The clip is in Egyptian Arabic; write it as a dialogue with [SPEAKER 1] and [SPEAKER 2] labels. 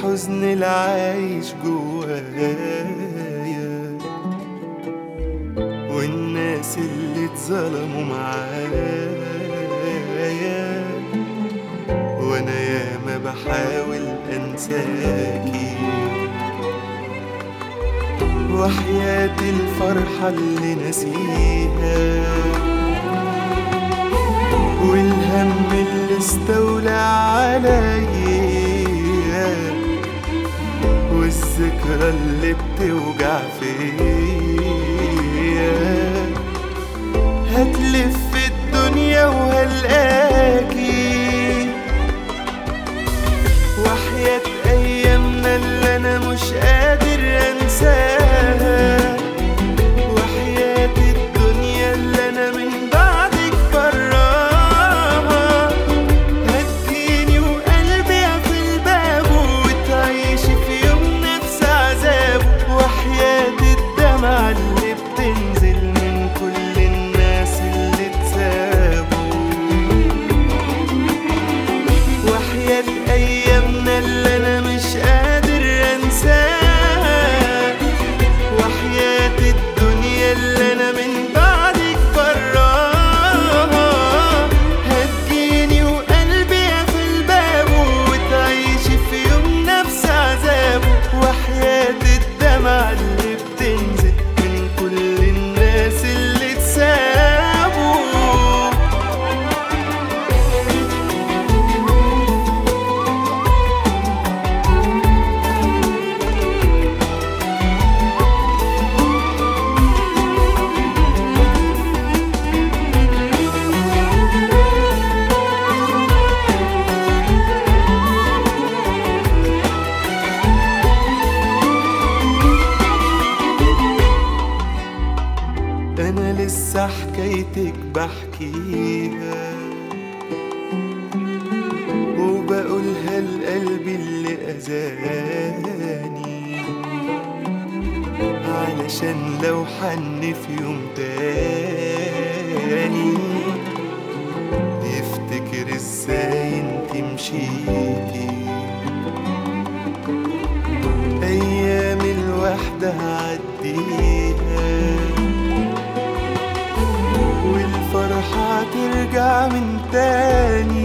[SPEAKER 1] الحزن العايش جوايا والناس اللي اتظلموا معايا وانا ياما بحاول انساكي وحياة الفرحة اللي نسيها والهم اللي استولى عليا والذكرى اللي بتوجع فيا هتلف الدنيا وهلقاكي وحياة أيامنا اللي أنا مش قادر أنساها وحياة الدنيا اللي أنا من بعدك براها هتجيني وقلبي في الباب وتعيشي في يوم نفس عذابه وحياة الدمع اللي بتنزل من كل الناس اللي اتسابوا وحياة أيامنا اللي أنا مش قادر أنساها وحياة الدنيا اللي أنا من بعدك براها هتجيني وقلبي في الباب وتعيشي في يوم نفس عذابه وحياة الدمع اللي بتنزل من كل الناس اللي اتسابوا انا لسه حكايتك بحكيها وبقولها لقلبي اللي اذاني علشان لو حن في يوم تاني يفتكر ازاي انت مشيتي ايام الوحدة هعديها والفرحة ترجع من تاني